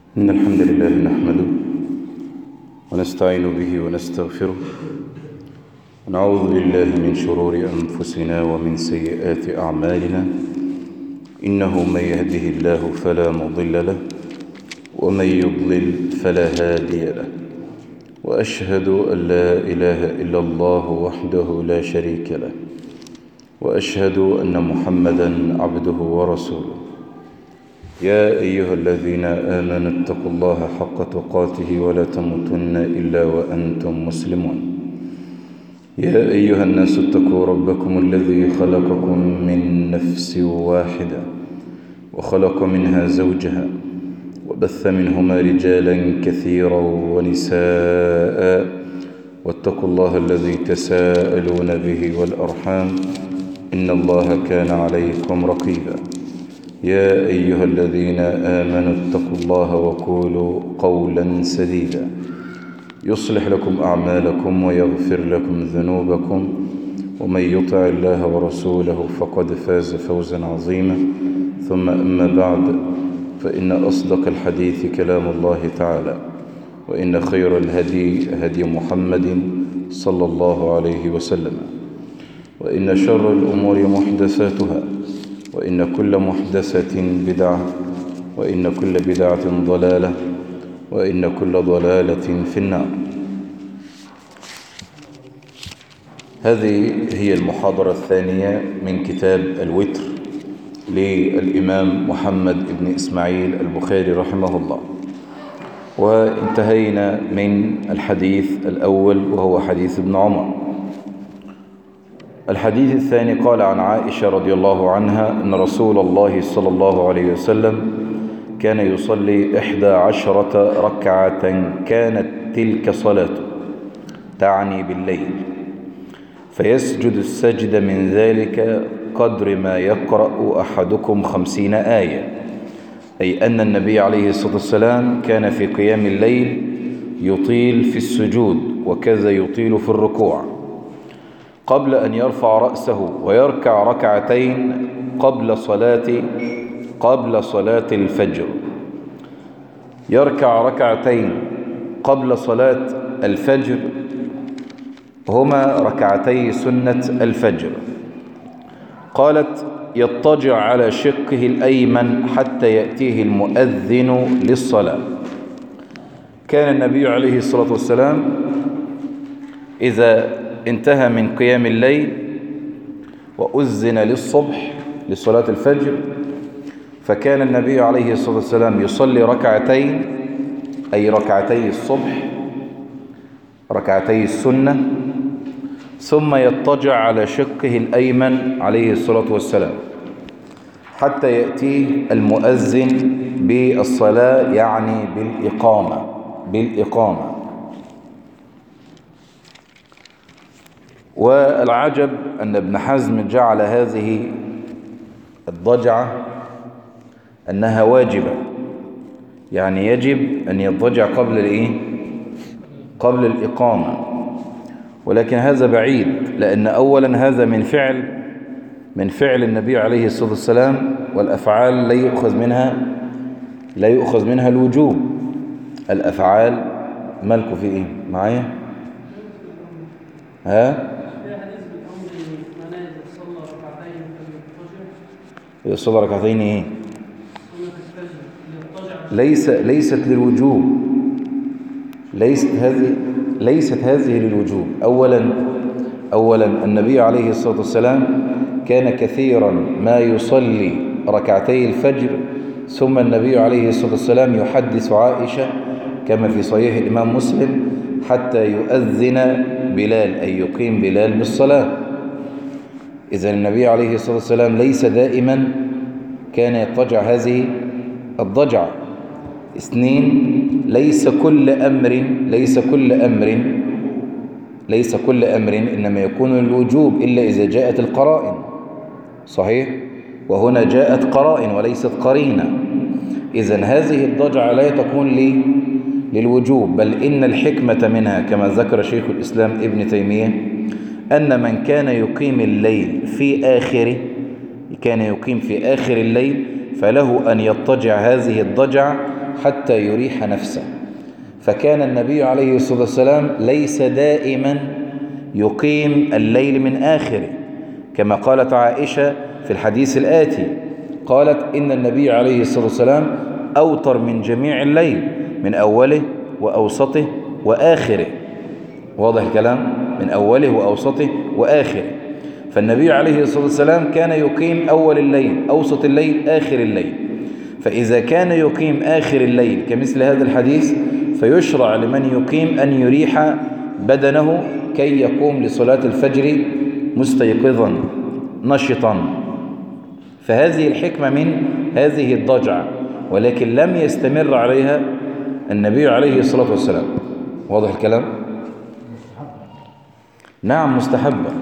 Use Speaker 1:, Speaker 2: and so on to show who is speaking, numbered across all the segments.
Speaker 1: إن الحمد لله نحمده ونستعين به ونستغفره ونعوذ بالله من شرور أنفسنا ومن سيئات أعمالنا إنه من يهده الله فلا مضل له ومن يضلل فلا هادي له وأشهد أن لا إله إلا الله وحده لا شريك له وأشهد أن محمدا عبده ورسوله يا أيها الذين آمنوا اتقوا الله حق تقاته ولا تموتن إلا وأنتم مسلمون يا أيها الناس اتقوا ربكم الذي خلقكم من نفس واحدة وخلق منها زوجها وبث منهما رجالا كثيرا ونساء واتقوا الله الذي تساءلون به والأرحام إن الله كان عليكم رقيبا يا أيها الذين آمنوا اتقوا الله وقولوا قولا سديدا يصلح لكم أعمالكم ويغفر لكم ذنوبكم ومن يطع الله ورسوله فقد فاز فوزا عظيما ثم أما بعد فإن أصدق الحديث كلام الله تعالى وإن خير الهدي هدي محمد صلى الله عليه وسلم وإن شر الأمور محدثاتها وإن كل محدثة بدعة وإن كل بدعة ضلالة وإن كل ضلالة في النار هذه هي المحاضرة الثانية من كتاب الوتر للإمام محمد بن إسماعيل البخاري رحمه الله وانتهينا من الحديث الأول وهو حديث ابن عمر الحديث الثاني قال عن عائشة رضي الله عنها أن رسول الله صلى الله عليه وسلم كان يصلي إحدى عشرة ركعة كانت تلك صلاته تعني بالليل فيسجد السجد من ذلك قدر ما يقرأ أحدكم خمسين آية أي أن النبي عليه الصلاة والسلام كان في قيام الليل يطيل في السجود وكذا يطيل في الركوع قبل أن يرفع رأسه ويركع ركعتين قبل صلاة قبل صلاة الفجر يركع ركعتين قبل صلاة الفجر هما ركعتي سنة الفجر قالت يضطجع على شقه الأيمن حتى يأتيه المؤذن للصلاة كان النبي عليه الصلاة والسلام إذا انتهى من قيام الليل وأذن للصبح لصلاة الفجر فكان النبي عليه الصلاة والسلام يصلي ركعتين أي ركعتي الصبح ركعتي السنة ثم يضطجع على شقه الأيمن عليه الصلاة والسلام حتى يأتيه المؤذن بالصلاة يعني بالإقامة بالإقامة والعجب أن ابن حزم جعل هذه الضجعة أنها واجبة يعني يجب أن يضجع قبل الإيه؟ قبل الإقامة ولكن هذا بعيد لأن أولا هذا من فعل من فعل النبي عليه الصلاة والسلام والأفعال لا يؤخذ منها لا يؤخذ منها الوجوب الأفعال مالكوا في إيه معايا ها يصلي ركعتين ايه ليس ليست للوجوب ليست هذه ليست هذه للوجوب اولا اولا النبي عليه الصلاه والسلام كان كثيرا ما يصلي ركعتي الفجر ثم النبي عليه الصلاه والسلام يحدث عائشه كما في صحيح الامام مسلم حتى يؤذن بلال أي يقيم بلال بالصلاة إذا النبي عليه الصلاة والسلام ليس دائما كان يضطجع هذه الضجعة اثنين ليس كل أمر ليس كل أمر ليس كل أمر إنما يكون الوجوب إلا إذا جاءت القرائن صحيح وهنا جاءت قرائن وليست قرينة إذا هذه الضجعة لا تكون لي للوجوب بل إن الحكمة منها كما ذكر شيخ الإسلام ابن تيمية أن من كان يقيم الليل في آخره كان يقيم في آخر الليل فله أن يضطجع هذه الضجع حتى يريح نفسه فكان النبي عليه الصلاة والسلام ليس دائما يقيم الليل من آخره كما قالت عائشة في الحديث الآتي قالت إن النبي عليه الصلاة والسلام أوتر من جميع الليل من أوله وأوسطه وآخره واضح الكلام من أوله وأوسطه وآخره فالنبي عليه الصلاة والسلام كان يقيم أول الليل أوسط الليل آخر الليل فإذا كان يقيم آخر الليل كمثل هذا الحديث فيشرع لمن يقيم أن يريح بدنه كي يقوم لصلاة الفجر مستيقظا نشطا فهذه الحكمة من هذه الضجعة ولكن لم يستمر عليها النبي عليه الصلاة والسلام واضح الكلام نعم مستحبة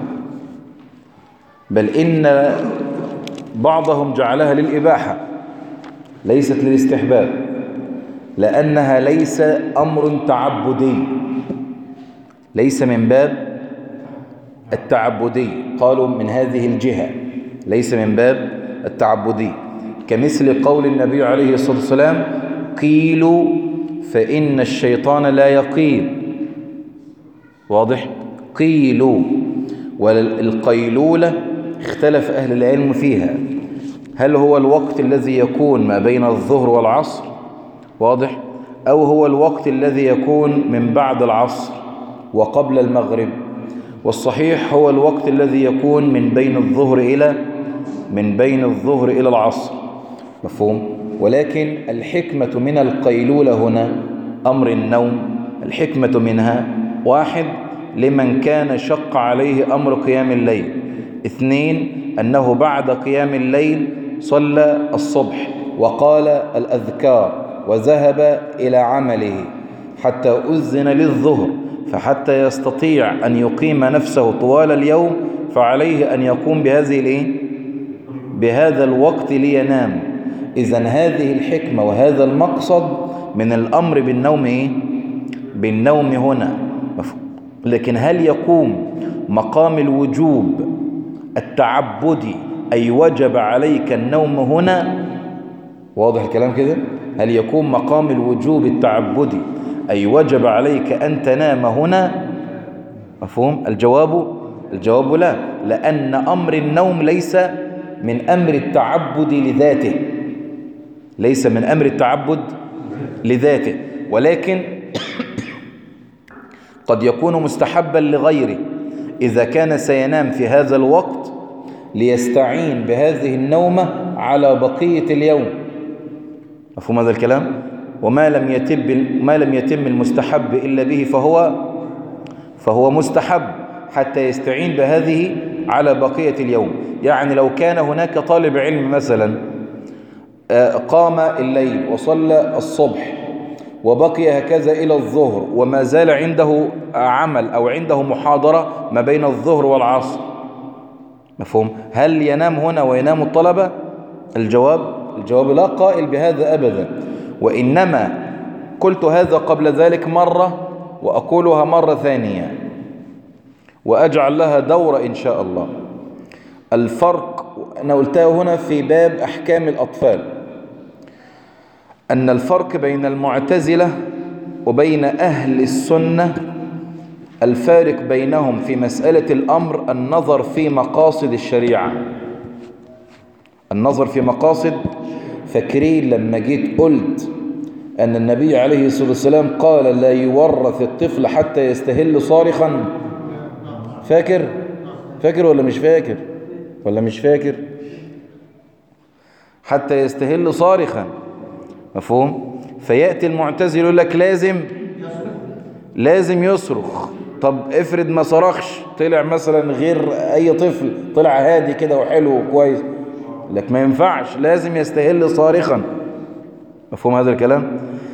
Speaker 1: بل إن بعضهم جعلها للإباحة ليست للاستحباب لأنها ليس أمر تعبدي ليس من باب التعبدي قالوا من هذه الجهة ليس من باب التعبدي كمثل قول النبي عليه الصلاة والسلام قيلوا فإن الشيطان لا يقيل واضح قيلوا والقيلولة اختلف أهل العلم فيها هل هو الوقت الذي يكون ما بين الظهر والعصر واضح أو هو الوقت الذي يكون من بعد العصر وقبل المغرب والصحيح هو الوقت الذي يكون من بين الظهر إلى من بين الظهر إلى العصر مفهوم ولكن الحكمة من القيلولة هنا أمر النوم الحكمة منها واحد لمن كان شق عليه أمر قيام الليل اثنين أنه بعد قيام الليل صلى الصبح وقال الأذكار وذهب إلى عمله حتى أذن للظهر فحتى يستطيع أن يقيم نفسه طوال اليوم فعليه أن يقوم بهذه الإيه؟ بهذا الوقت لينام إذا هذه الحكمة وهذا المقصد من الأمر بالنوم إيه؟ بالنوم هنا لكن هل يقوم مقام الوجوب التعبدي أي وجب عليك النوم هنا واضح الكلام كده هل يقوم مقام الوجوب التعبدي أي وجب عليك أن تنام هنا مفهوم الجواب الجواب لا لأن أمر النوم ليس من أمر التعبد لذاته ليس من أمر التعبد لذاته ولكن قد يكون مستحبا لغيره إذا كان سينام في هذا الوقت ليستعين بهذه النومة على بقية اليوم مفهوم هذا الكلام وما لم يتم ما لم يتم المستحب إلا به فهو فهو مستحب حتى يستعين بهذه على بقية اليوم يعني لو كان هناك طالب علم مثلا قام الليل وصلى الصبح وبقي هكذا إلى الظهر وما زال عنده عمل أو عنده محاضرة ما بين الظهر والعصر مفهوم هل ينام هنا وينام الطلبة الجواب الجواب لا قائل بهذا أبدا وإنما قلت هذا قبل ذلك مرة وأقولها مرة ثانية وأجعل لها دورة إن شاء الله الفرق أنا قلتها هنا في باب أحكام الأطفال أن الفرق بين المعتزلة وبين أهل السنة الفارق بينهم في مسألة الأمر النظر في مقاصد الشريعة النظر في مقاصد فاكرين لما جيت قلت أن النبي عليه الصلاة والسلام قال لا يورث الطفل حتى يستهل صارخا فاكر فاكر ولا مش فاكر ولا مش فاكر حتى يستهل صارخا مفهوم فيأتي المعتزل يقول لك لازم لازم يصرخ طب افرض ما صرخش طلع مثلا غير اي طفل طلع هادي كده وحلو وكويس لك ما ينفعش لازم يستهل صارخا مفهوم هذا الكلام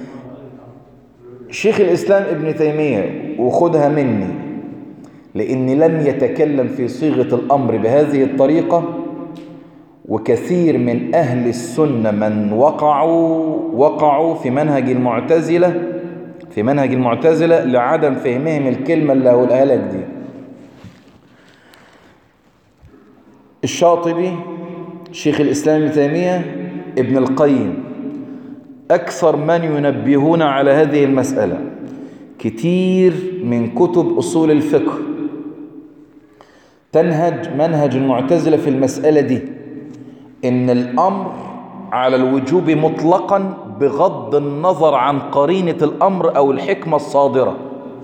Speaker 1: شيخ الإسلام ابن تيمية وخدها مني لأني لم يتكلم في صيغة الأمر بهذه الطريقة وكثير من أهل السنة من وقعوا وقعوا في منهج المعتزلة في منهج المعتزلة لعدم فهمهم الكلمة اللي هقولها لك دي الشاطبي شيخ الإسلام ابن تيمية ابن القيم أكثر من ينبهون على هذه المسألة كتير من كتب أصول الفقه تنهج منهج المعتزلة في المسألة دي إن الأمر على الوجوب مطلقا بغض النظر عن قرينة الأمر أو الحكمة الصادرة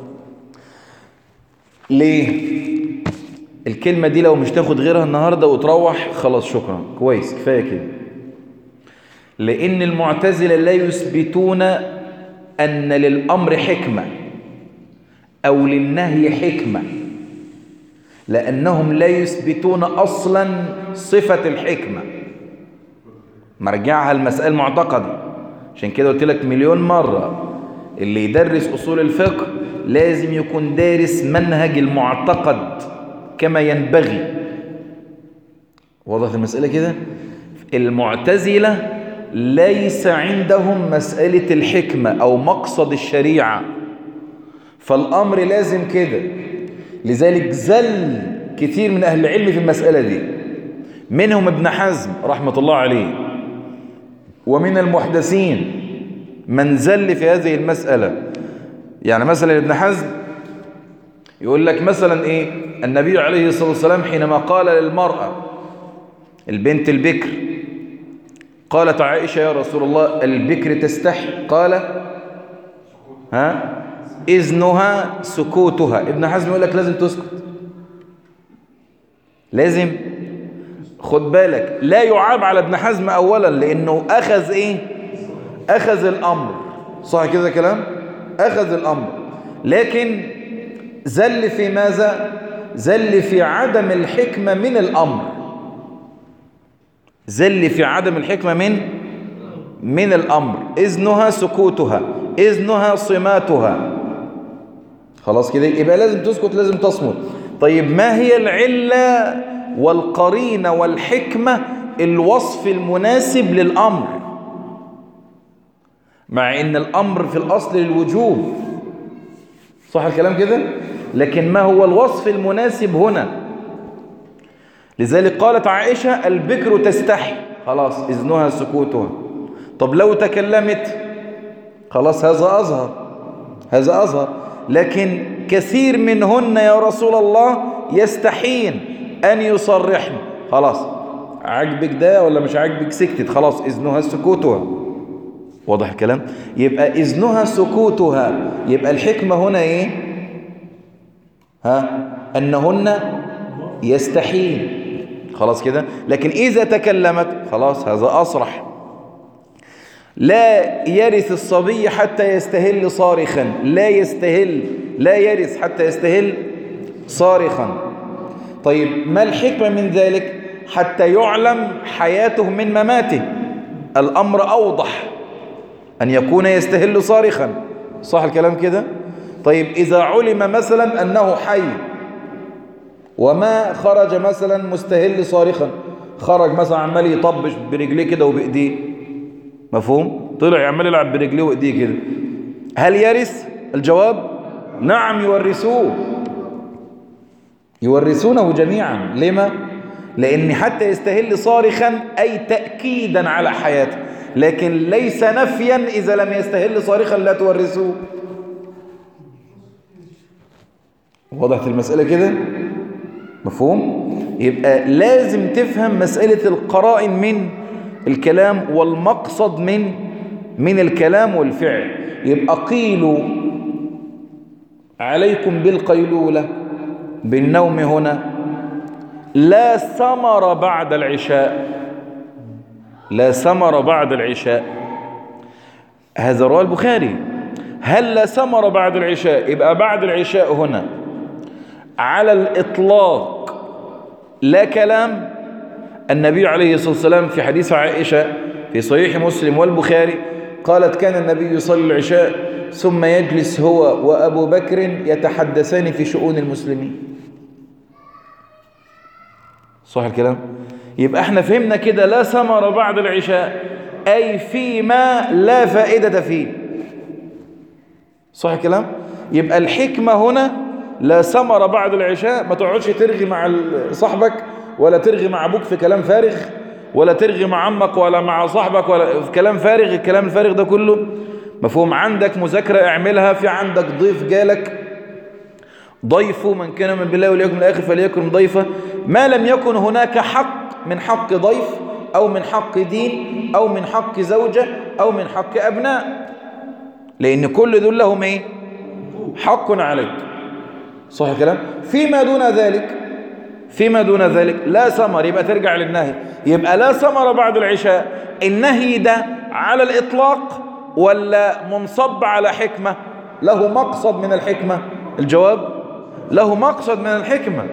Speaker 1: ليه؟ الكلمة دي لو مش تاخد غيرها النهاردة وتروح خلاص شكرا كويس كفاية كده لأن المعتزلة لا يثبتون أن للأمر حكمة أو للنهي حكمة لأنهم لا يثبتون أصلا صفة الحكمة مرجعها المسألة المعتقدة عشان كده قلت لك مليون مرة اللي يدرس أصول الفقه لازم يكون دارس منهج المعتقد كما ينبغي وضحت المسألة كده المعتزلة ليس عندهم مسألة الحكمة أو مقصد الشريعة فالأمر لازم كده لذلك زل كثير من أهل العلم في المسألة دي منهم ابن حزم رحمة الله عليه ومن المحدثين من زل في هذه المسألة يعني مثلا ابن حزم يقول لك مثلا ايه النبي عليه الصلاة والسلام حينما قال للمرأة البنت البكر قالت عائشة يا رسول الله البكر تستحي قال ها إذنها سكوتها ابن حزم يقول لك لازم تسكت لازم خد بالك لا يعاب على ابن حزم أولا لأنه أخذ إيه أخذ الأمر صح كده كلام أخذ الأمر لكن زل في ماذا زل في عدم الحكمة من الأمر زل في عدم الحكمة من من الأمر إذنها سكوتها إذنها صماتها خلاص كده يبقى لازم تسكت لازم تصمت طيب ما هي العلة والقرينة والحكمة الوصف المناسب للأمر مع ان الأمر في الأصل للوجوب صح الكلام كده لكن ما هو الوصف المناسب هنا لذلك قالت عائشة البكر تستحي خلاص إذنها سكوتها طب لو تكلمت خلاص هذا أظهر هذا أظهر لكن كثير منهن يا رسول الله يستحين أن يصرحن خلاص عجبك ده ولا مش عجبك سكتت خلاص إذنها سكوتها واضح الكلام يبقى إذنها سكوتها يبقى الحكمة هنا إيه ها أنهن يستحين خلاص كده لكن إذا تكلمت خلاص هذا أصرح لا يرث الصبي حتى يستهل صارخا لا يستهل لا يرث حتى يستهل صارخا طيب ما الحكمة من ذلك حتى يعلم حياته من مماته الأمر أوضح أن يكون يستهل صارخا صح الكلام كده طيب إذا علم مثلا أنه حي وما خرج مثلا مستهل صارخا خرج مثلا عمال يطبش برجليه كده وبإيديه مفهوم طلع يعمل يلعب برجليه وإيديه كده هل يرث الجواب نعم يورثوه يورثونه جميعا لما لأن حتى يستهل صارخا أي تأكيدا على حياته لكن ليس نفيا إذا لم يستهل صارخا لا تورثوه وضحت المسألة كده مفهوم يبقى لازم تفهم مسألة القرائن من الكلام والمقصد من من الكلام والفعل يبقى قيلوا عليكم بالقيلولة بالنوم هنا لا ثمر بعد العشاء لا ثمر بعد العشاء هذا رواه البخاري هل لا ثمر بعد العشاء يبقى بعد العشاء هنا على الإطلاق لا كلام النبي عليه الصلاة والسلام في حديث عائشة في صحيح مسلم والبخاري قالت كان النبي يصلي العشاء ثم يجلس هو وأبو بكر يتحدثان في شؤون المسلمين صح الكلام يبقى احنا فهمنا كده لا ثمر بعد العشاء أي فيما لا فائدة فيه صح الكلام يبقى الحكمة هنا لا ثمر بعد العشاء ما تقعدش ترغي مع صاحبك ولا ترغي مع أبوك في كلام فارغ
Speaker 2: ولا ترغي مع عمك ولا مع صاحبك ولا كلام فارغ الكلام الفارغ ده كله مفهوم عندك مذاكرة اعملها في عندك ضيف جالك ضيفه من كان من بالله واليوم الآخر فليكن ضيفه ما لم يكن هناك حق من حق ضيف أو من حق دين أو من حق زوجة أو من حق أبناء لأن كل دول لهم إيه حق عليك صح الكلام فيما دون ذلك فيما دون ذلك لا ثمر يبقى ترجع للنهي يبقى لا ثمر بعد العشاء النهي ده على الإطلاق ولا منصب على حكمة له مقصد من الحكمة الجواب له مقصد من الحكمة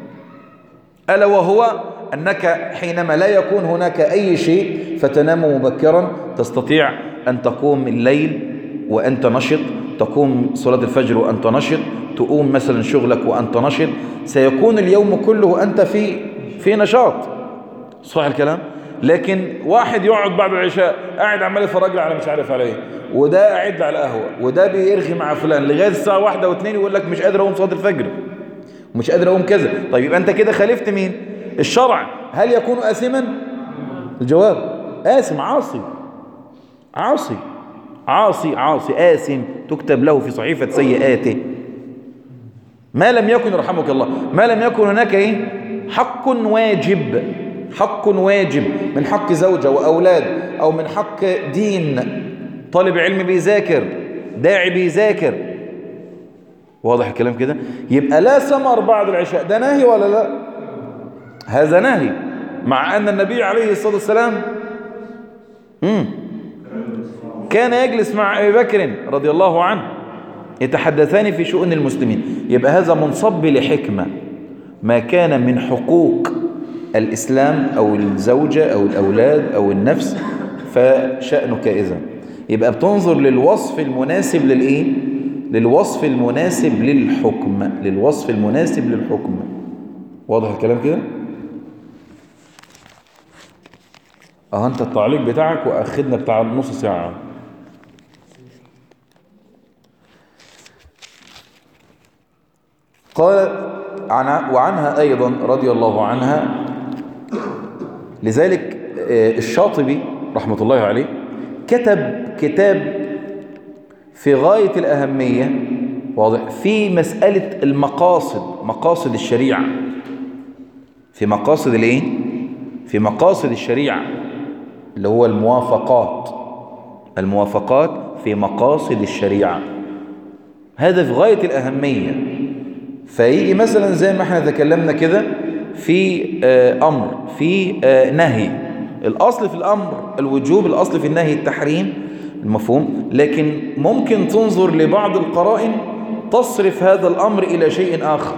Speaker 2: ألا وهو أنك حينما لا يكون هناك أي شيء فتنام مبكرا تستطيع أن تقوم الليل وأنت نشط تقوم صلاة الفجر وأنت نشط تقوم مثلا شغلك وأنت نشط سيكون اليوم كله أنت في في نشاط صح الكلام لكن واحد يقعد بعد العشاء قاعد عمال يتفرج لي على مش عارف على ايه وده قاعد على القهوه وده بيرغي مع فلان لغايه الساعه واحدة واثنين يقول لك مش قادر اقوم صلاه الفجر ومش قادر اقوم كذا طيب يبقى انت كده خالفت مين الشرع هل يكون آثما الجواب آثم عاصي عاصي عاصي عاصي آثم تكتب له في صحيفة سيئاته ما لم يكن رحمك الله ما لم يكن هناك ايه حق واجب حق واجب من حق زوجة وأولاد أو من حق دين طالب علم بيذاكر داعي بيذاكر واضح الكلام كده يبقى لا ثمر بعد العشاء ده نهي ولا لا هذا نهي مع أن النبي عليه الصلاة والسلام مم. كان يجلس مع أبي بكر رضي الله عنه يتحدثان في شؤون المسلمين يبقى هذا منصب لحكمة ما كان من حقوق الإسلام أو الزوجة أو الأولاد أو النفس فشأنك إذا يبقى بتنظر للوصف المناسب للإيه للوصف المناسب للحكم للوصف المناسب للحكم واضح الكلام كده اه انت التعليق بتاعك واخدنا بتاع نص ساعة قال عن وعنها أيضا رضي الله عنها لذلك الشاطبي رحمة الله عليه كتب كتاب في غاية الأهمية واضح في مسألة المقاصد مقاصد الشريعة في مقاصد الايه في مقاصد الشريعة اللي هو الموافقات الموافقات في مقاصد الشريعة هذا في غاية الأهمية فيجي مثلا زي ما احنا تكلمنا كده في آه أمر في آه نهي الأصل في الأمر الوجوب الأصل في النهي التحريم المفهوم لكن ممكن تنظر لبعض القرائن تصرف هذا الأمر إلى شيء آخر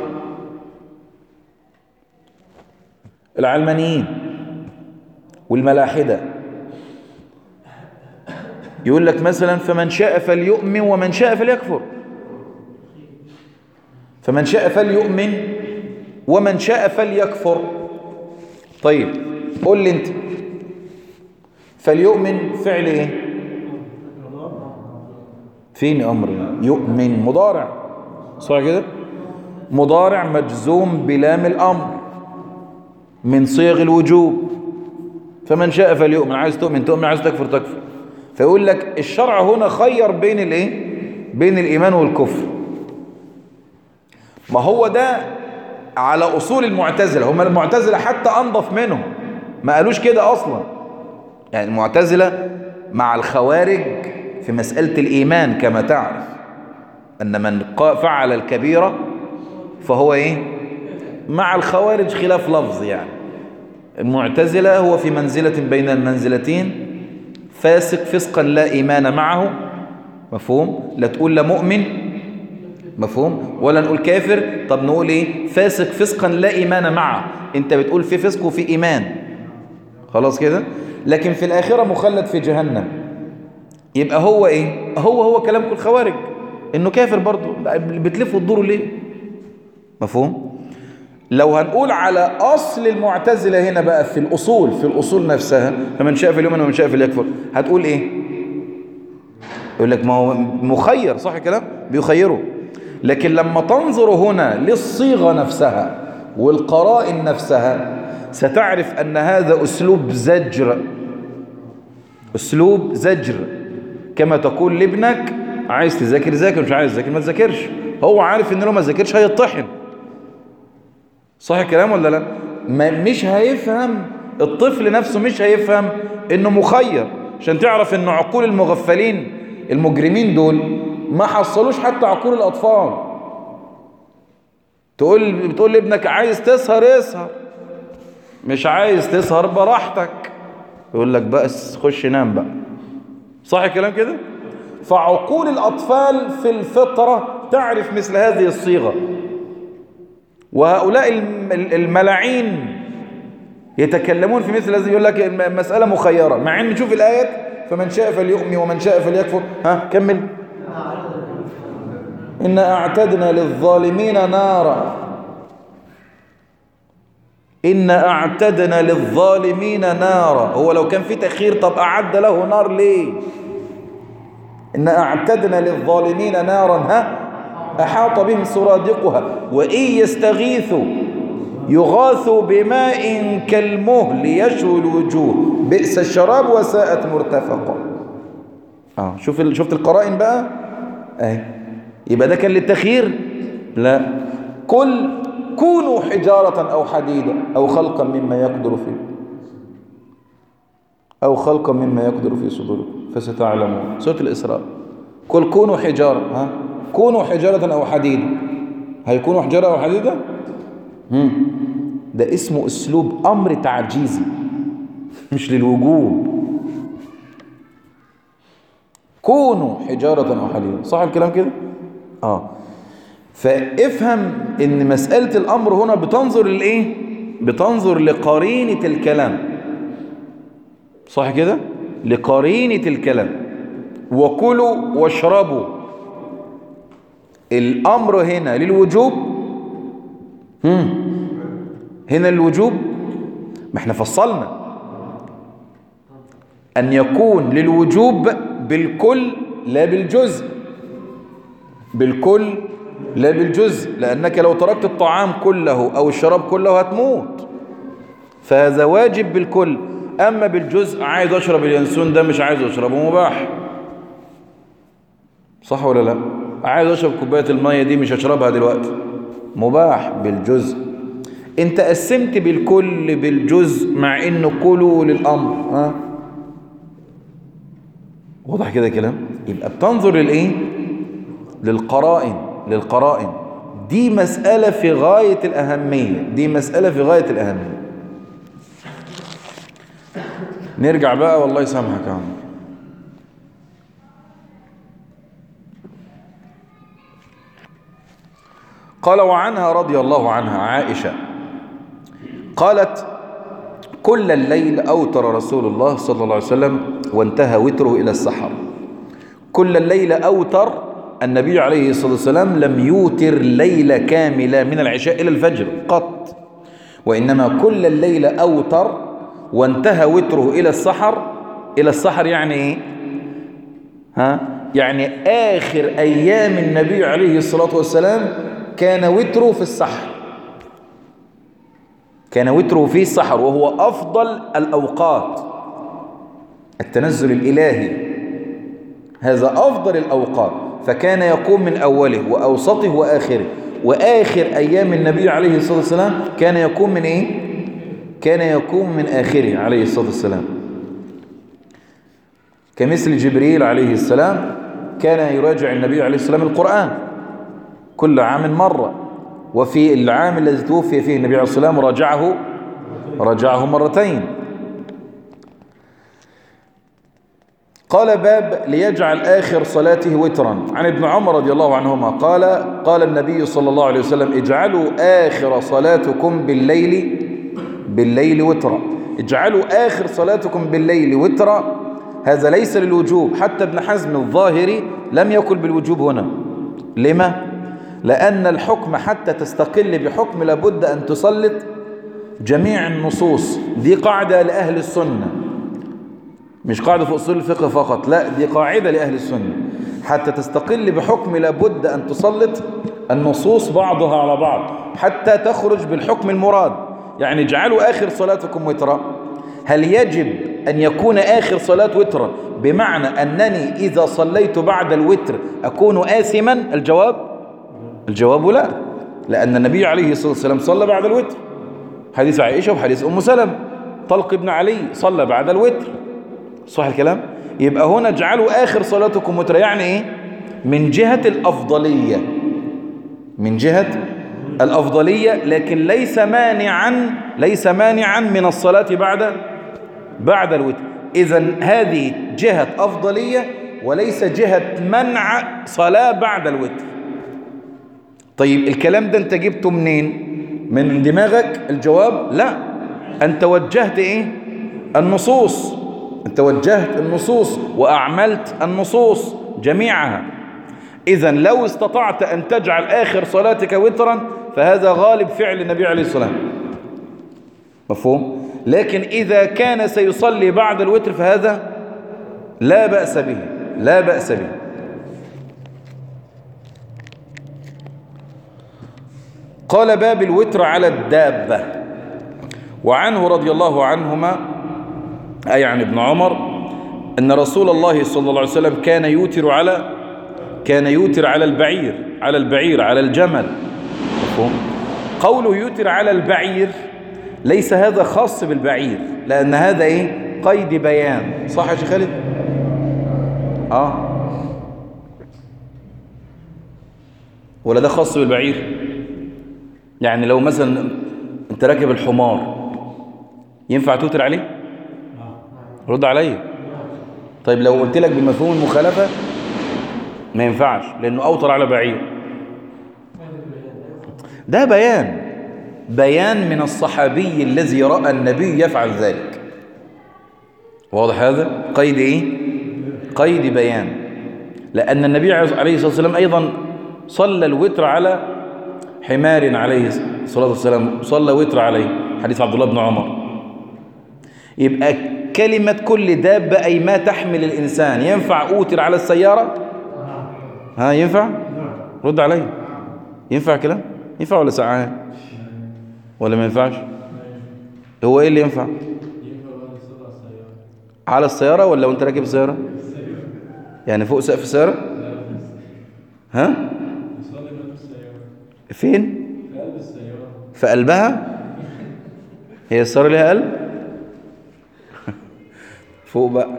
Speaker 2: العلمانيين والملاحدة يقول لك مثلا فمن شاء فليؤمن ومن شاء فليكفر فمن شاء فليؤمن ومن شاء فليكفر طيب قول لي انت فليؤمن فعل ايه فين امر يؤمن مضارع صح كده مضارع مجزوم بلام الامر من صيغ الوجوب فمن شاء فليؤمن عايز تؤمن تؤمن عايز تكفر تكفر فيقول لك الشرع هنا خير بين الايه بين الايمان والكفر ما هو ده على اصول المعتزله هم المعتزله حتى انضف منهم ما قالوش كده اصلا يعني المعتزله مع الخوارج في مساله الايمان كما تعرف ان من فعل الكبيره فهو ايه مع الخوارج خلاف لفظ يعني المعتزلة هو في منزلة بين المنزلتين فاسق فسقا لا إيمان معه مفهوم لا تقول لا مؤمن مفهوم ولا نقول كافر طب نقول ايه فاسق فسقا لا إيمان معه انت بتقول في فسق وفي إيمان خلاص كده لكن في الآخرة مخلد في جهنم يبقى هو ايه هو هو كلامكم الخوارج انه كافر برضه بتلفوا الدور ليه مفهوم لو هنقول على أصل المعتزلة هنا بقى في الأصول في الأصول نفسها فمن شاء في اليوم ومن شاء في اليكفر هتقول إيه يقول لك ما هو مخير صح الكلام بيخيره لكن لما تنظر هنا للصيغة نفسها والقرائن نفسها ستعرف أن هذا أسلوب زجر أسلوب زجر كما تقول لابنك عايز تذاكر ذاكر مش عايز تذاكر ما تذاكرش هو عارف ان لو ما ذاكرش هيطحن صح الكلام ولا لا ما مش هيفهم الطفل نفسه مش هيفهم انه مخير عشان تعرف ان عقول المغفلين المجرمين دول ما حصلوش حتى عقول الاطفال تقول بتقول لابنك عايز تسهر اسهر مش عايز تسهر براحتك يقول لك بس خش نام بقى صح الكلام كده فعقول الأطفال في الفطرة تعرف مثل هذه الصيغة وهؤلاء الملاعين يتكلمون في مثل هذا يقول لك المسألة مخيرة مع ان نشوف الآيات فمن شاء فليؤمن ومن شاء فليكفر ها كمل إنا أعتدنا للظالمين نارا إنا أعتدنا للظالمين نارا هو لو كان في تأخير طب أعد له نار ليه إنا أعتدنا للظالمين نارا ها أحاط بهم سرادقها وإن يستغيثوا يغاثوا بماء كالمهل يشوي الوجوه بئس الشراب وساءت مرتفقا آه شوف شفت القرائن بقى اهي يبقى ده كان للتخيير لا قل كونوا حجارة أو حديدا أو خلقا مما يقدر فيه أو خلقا مما يقدر في صدوركم فستعلمون سورة الإسراء قل كونوا حجارة ها كونوا حجارة أو حديدا هيكونوا حجارة أو حديدا مم. ده اسمه أسلوب أمر تعجيزي مش للوجوب كونوا حجارة أو حديدا صح الكلام كده آه فافهم ان مسألة الأمر هنا بتنظر لإيه بتنظر لقرينة الكلام صح كده لقرينة الكلام وكلوا واشربوا الأمر هنا للوجوب هم. هنا الوجوب ما احنا فصلنا أن يكون للوجوب بالكل لا بالجزء بالكل لا بالجزء لأنك لو تركت الطعام كله أو الشراب كله هتموت فهذا واجب بالكل أما بالجزء عايز أشرب اليانسون ده مش عايز أشربه مباح صح ولا لا عايز أشرب كوباية المية دي مش هشربها دلوقتي مباح بالجزء انت قسمت بالكل بالجزء مع انه كله للأمر ها واضح كده كلام يبقى بتنظر للايه للقرائن للقرائن دي مسألة في غاية الأهمية دي مسألة في غاية الأهمية نرجع بقى والله يسامحك يا عم قال وعنها رضي الله عنها عائشة قالت كل الليل أوتر رسول الله صلى الله عليه وسلم وانتهى وتره إلى السحر كل الليل أوتر النبي عليه الصلاة والسلام لم يوتر ليلة كاملة من العشاء إلى الفجر قط وإنما كل الليل أوتر وانتهى وتره إلى السحر إلى السحر يعني إيه ها يعني آخر أيام النبي عليه الصلاة والسلام كان وتره في السحر كان وتره في السحر وهو أفضل الأوقات التنزل الإلهي هذا أفضل الأوقات فكان يقوم من أوله وأوسطه وآخره وآخر أيام النبي عليه الصلاة والسلام كان يقوم من إيه؟ كان يقوم من آخره عليه الصلاة والسلام كمثل جبريل عليه السلام كان يراجع النبي عليه السلام القرآن كل عام مرة وفي العام الذي توفي فيه النبي عليه الصلاة والسلام راجعه راجعه مرتين قال باب ليجعل آخر صلاته وترا عن ابن عمر رضي الله عنهما قال قال النبي صلى الله عليه وسلم اجعلوا آخر صلاتكم بالليل بالليل وترا اجعلوا آخر صلاتكم بالليل وترا هذا ليس للوجوب حتى ابن حزم الظاهري لم يقل بالوجوب هنا لما؟ لأن الحكم حتى تستقل بحكم لابد أن تسلط جميع النصوص دي قاعدة لأهل السنة مش قاعدة في أصول الفقه فقط لا دي قاعدة لأهل السنة حتى تستقل بحكم لابد أن تسلط النصوص بعضها على بعض حتى تخرج بالحكم المراد يعني اجعلوا آخر صلاتكم وترا هل يجب أن يكون آخر صلاة وترا بمعنى أنني إذا صليت بعد الوتر أكون آثما الجواب الجواب لا لأن النبي عليه الصلاة والسلام صلى بعد الوتر حديث عائشة وحديث أم سلم طلق ابن علي صلى بعد الوتر صح الكلام يبقى هنا اجعلوا آخر صلاتكم وتر يعني إيه من جهة الأفضلية من جهة الأفضلية لكن ليس مانعا ليس مانعا من الصلاة بعد بعد الوتر إذا هذه جهة أفضلية وليس جهة منع صلاة بعد الوتر طيب الكلام ده انت جبته منين من دماغك الجواب لا انت وجهت ايه النصوص انت وجهت النصوص واعملت النصوص جميعها اذا لو استطعت ان تجعل اخر صلاتك وترا فهذا غالب فعل النبي عليه الصلاة مفهوم لكن اذا كان سيصلي بعد الوتر فهذا لا بأس به لا بأس به قال باب الوتر على الدابة وعنه رضي الله عنهما أي عن ابن عمر أن رسول الله صلى الله عليه وسلم كان يوتر على كان يوتر على البعير على البعير على الجمل مفهوم قوله يوتر على البعير ليس هذا خاص بالبعير لأن هذا إيه قيد بيان صح يا شيخ خالد آه ولا ده خاص بالبعير يعني لو مثلا انت راكب الحمار ينفع توتر عليه رد عليا طيب لو قلت لك بمفهوم المخالفة ما ينفعش لأنه أوتر على بعير ده بيان بيان من الصحابي الذي رأى النبي يفعل ذلك واضح هذا قيد إيه قيد بيان لأن النبي عليه الصلاة والسلام أيضا صلى الوتر على حمار عليه الصلاة والسلام صلى وتر عليه حديث عبد الله بن عمر يبقى كلمة كل دابة أي ما تحمل الإنسان ينفع أوتر على السيارة ها ينفع رد علي ينفع كلام ينفع ولا ساعان ولا ما ينفعش هو ايه اللي ينفع على السيارة ولا وانت راكب السيارة يعني فوق سقف السيارة ها فين في قلبها هي السيارة لها قلب فوق بقى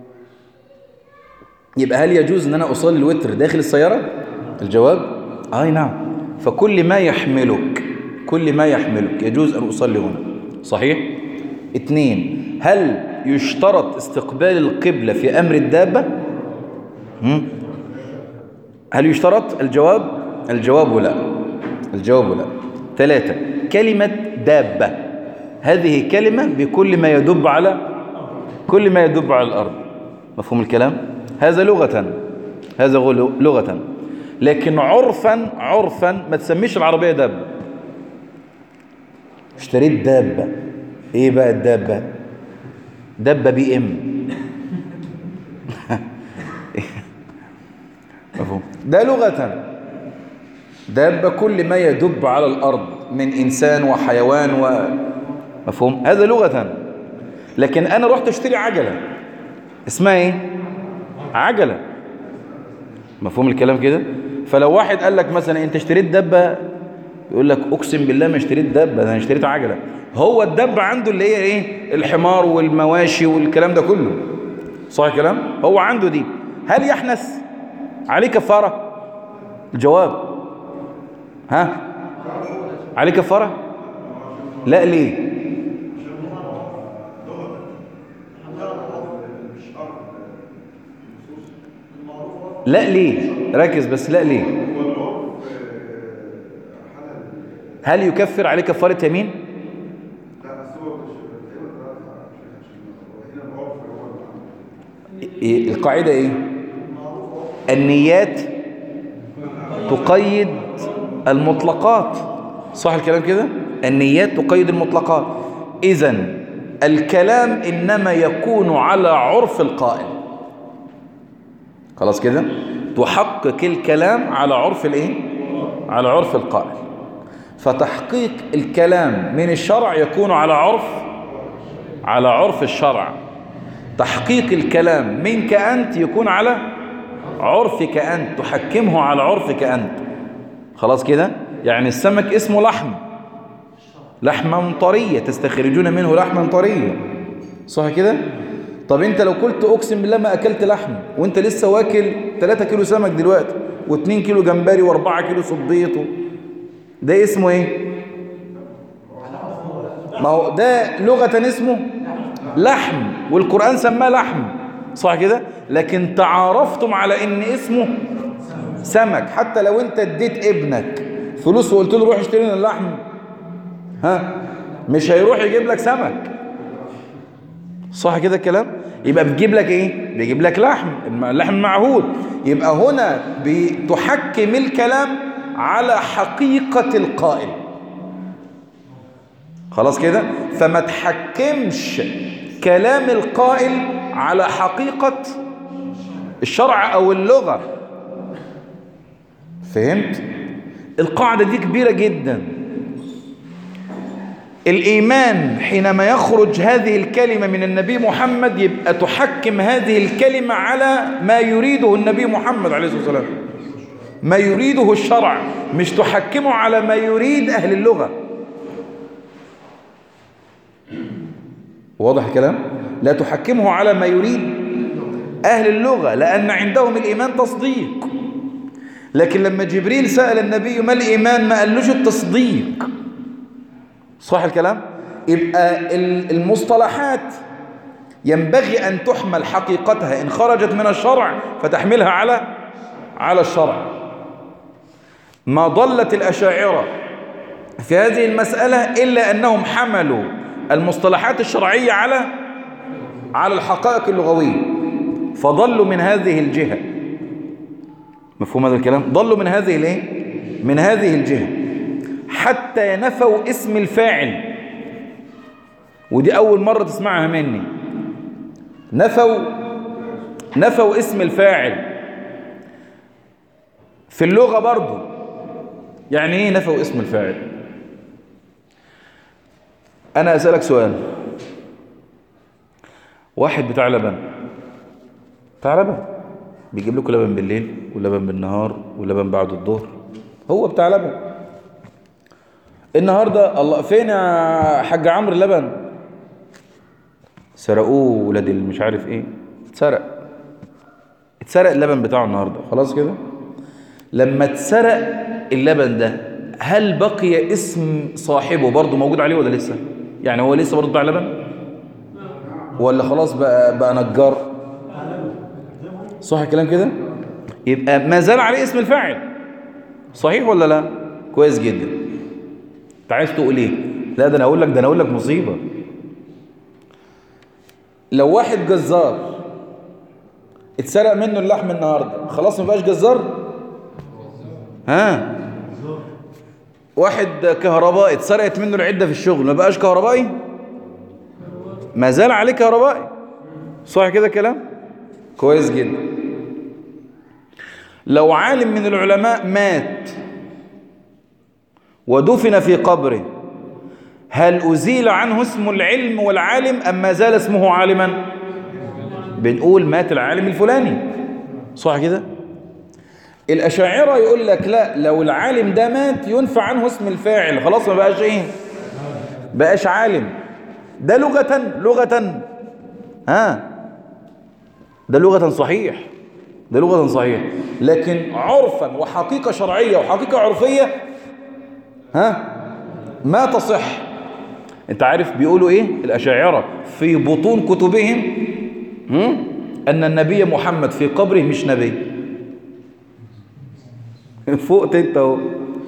Speaker 2: يبقى هل يجوز ان انا اصلي الوتر داخل السيارة الجواب اي نعم فكل ما يحملك كل ما يحملك يجوز ان اصلي هنا صحيح اثنين هل يشترط استقبال القبلة في امر الدابة هم؟ هل يشترط الجواب الجواب لا الجواب لا ثلاثة كلمة دابة هذه كلمة بكل ما يدب على كل ما يدب على الأرض مفهوم الكلام هذا لغة هذا لغة لكن عرفا عرفا ما تسميش العربية دابة اشتريت دابة ايه بقى الدابة دابة بي ام مفهوم ده لغة دابة كل ما يدب على الأرض من إنسان وحيوان و... مفهوم هذا لغة لكن أنا رحت اشتري عجلة اسمها ايه عجلة مفهوم الكلام كده فلو واحد قال لك مثلا انت اشتريت دبة يقول لك اقسم بالله ما اشتريت دبة انا اشتريت عجلة هو الدبة عنده اللي هي ايه الحمار والمواشي والكلام ده كله صح الكلام هو عنده دي هل يحنث عليه كفارة الجواب ها عليه كفارة لا ليه لا ليه ركز بس لا ليه هل يكفر عليه كفارة يمين القاعدة ايه النيات تقيد المطلقات صح الكلام كده النيات تقيد المطلقات اذا الكلام انما يكون على عرف القائل خلاص كده تحقق الكلام على عرف الايه على عرف القائل فتحقيق الكلام من الشرع يكون على عرف على عرف الشرع تحقيق الكلام منك أنت يكون على عرفك أنت تحكمه على عرفك أنت خلاص كده يعني السمك اسمه لحم لحما طرية تستخرجون منه لحما طرية صح كده طب انت لو قلت اقسم بالله ما اكلت لحم وانت لسه واكل 3 كيلو سمك دلوقتي و2 كيلو جمبري و4 كيلو صبيط ده اسمه ايه ما هو ده لغة اسمه لحم والقرآن سماه لحم صح كده لكن تعارفتم على ان اسمه سمك حتى لو انت اديت ابنك فلوس وقلت له روح اشتري لنا اللحم ها مش هيروح يجيب لك سمك صح كده الكلام يبقى بتجيب لك ايه بيجيب لك لحم اللحم معهود يبقى هنا بتحكم الكلام على حقيقة القائل خلاص كده فما تحكمش كلام القائل على حقيقة الشرع او اللغة فهمت القاعدة دي كبيرة جدا الإيمان حينما يخرج هذه الكلمة من النبي محمد يبقى تحكم هذه الكلمة على ما يريده النبي محمد عليه الصلاة والسلام ما يريده الشرع مش تحكمه على ما يريد أهل اللغة واضح الكلام لا تحكمه على ما يريد أهل اللغة لأن عندهم الإيمان تصديق لكن لما جبريل سأل النبي ما الإيمان ما قالوش التصديق صح الكلام يبقى المصطلحات ينبغي أن تحمل حقيقتها إن خرجت من الشرع فتحملها على على الشرع ما ضلت الأشاعرة في هذه المسألة إلا أنهم حملوا المصطلحات الشرعية على على الحقائق اللغوية فضلوا من هذه الجهة مفهوم هذا الكلام ضلوا من هذه الايه من هذه الجهة حتى نفوا اسم الفاعل ودي أول مرة تسمعها مني نفوا نفوا اسم الفاعل في اللغة برضو يعني ايه نفوا اسم الفاعل أنا أسألك سؤال واحد بتاع لبن بتاع لبن بيجيب لكم لبن بالليل ولبن بالنهار ولبن بعد الظهر هو بتاع لبن النهاردة الله فين يا حاج عمرو اللبن سرقوه ولاد مش عارف ايه اتسرق اتسرق اللبن بتاعه النهاردة خلاص كده لما اتسرق اللبن ده هل بقي اسم صاحبه برضه موجود عليه ولا لسه يعني هو لسه برضه بتاع لبن ولا خلاص بقى, بقى نجار صح الكلام كده يبقى ما زال عليه اسم الفاعل صحيح ولا لا كويس جدا انت عايز تقول ايه لا ده انا اقول لك ده انا اقول لك مصيبه لو واحد جزار اتسرق منه اللحم النهارده خلاص ما بقاش جزار ها واحد كهربائي اتسرقت منه العده في الشغل ما بقاش كهربائي ما زال عليه كهربائي صح كده كلام كويس جدا لو عالم من العلماء مات ودفن في قبره هل أزيل عنه اسم العلم والعالم أم ما زال اسمه عالما بنقول مات العالم الفلاني صح كده الأشاعرة يقول لك لا لو العالم ده مات ينفع عنه اسم الفاعل خلاص ما بقاش ايه بقاش عالم ده لغة لغة ها ده لغة صحيح ده لغة صحيح لكن عرفا وحقيقة شرعية وحقيقة عرفية ها ما تصح انت عارف بيقولوا ايه الاشاعرة في بطون كتبهم هم؟ ان النبي محمد في قبره مش نبي فوقت انت اهو